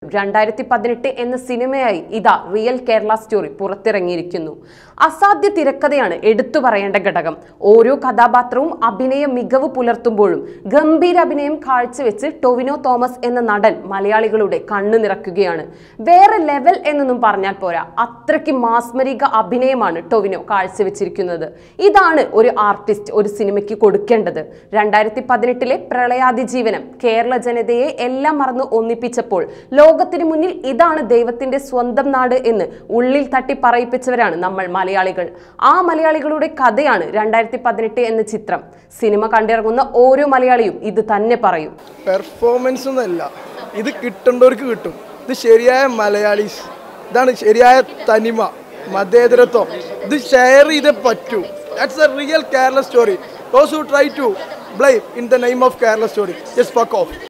രണ്ടായിരത്തി പതിനെട്ട് എന്ന സിനിമയായി ഇതാ റിയൽ കേരള സ്റ്റോറി പുറത്തിറങ്ങിയിരിക്കുന്നു അസാധ്യ തിരക്കഥയാണ് എടുത്തു പറയേണ്ട ഘടകം ഓരോ കഥാപാത്രവും അഭിനയ മികവ് പുലർത്തുമ്പോഴും ഗംഭീര അഭിനയം കാഴ്ചവെച്ച് ടൊവിനോ തോമസ് എന്ന നടൻ മലയാളികളുടെ കണ്ണു നിറയ്ക്കുകയാണ് വേറെ ലെവൽ എന്നൊന്നും പറഞ്ഞാൽ പോരാ അത്രയ്ക്ക് മാസ്മരിക അഭിനയമാണ് ടൊവിനോ കാഴ്ചവെച്ചിരിക്കുന്നത് ഇതാണ് ഒരു ആർട്ടിസ്റ്റ് ഒരു സിനിമയ്ക്ക് കൊടുക്കേണ്ടത് രണ്ടായിരത്തി പതിനെട്ടിലെ പ്രളയാതിജീവനം കേരള ജനതയെ എല്ലാം മറന്ന് ഒന്നിപ്പിച്ചപ്പോൾ ലോകത്തിന് മുന്നിൽ ഇതാണ് ദൈവത്തിന്റെ സ്വന്തം നാട് എന്ന് ഉള്ളിൽ തട്ടി പറയിപ്പിച്ചവരാണ് നമ്മൾ മലയാളികൾ ആ മലയാളികളുടെ കഥയാണ് രണ്ടായിരത്തി പതിനെട്ട് എന്ന ചിത്രം സിനിമ കണ്ടിറങ്ങുന്ന ഓരോ മലയാളിയും ഇത് തന്നെ പറയും പെർഫോമൻസ് ഒന്നല്ല ഇത് കിട്ടേണ്ടവർക്ക് കിട്ടും ഇത് ശരിയായ മലയാളീസ് ഇതാണ് ശരിയായ തനിമ മതേതരത്വം ഇത് ഷെയർ ചെയ്തേ പറ്റൂ that's a real Kerala story those who try to blame in the name of Kerala story just fuck of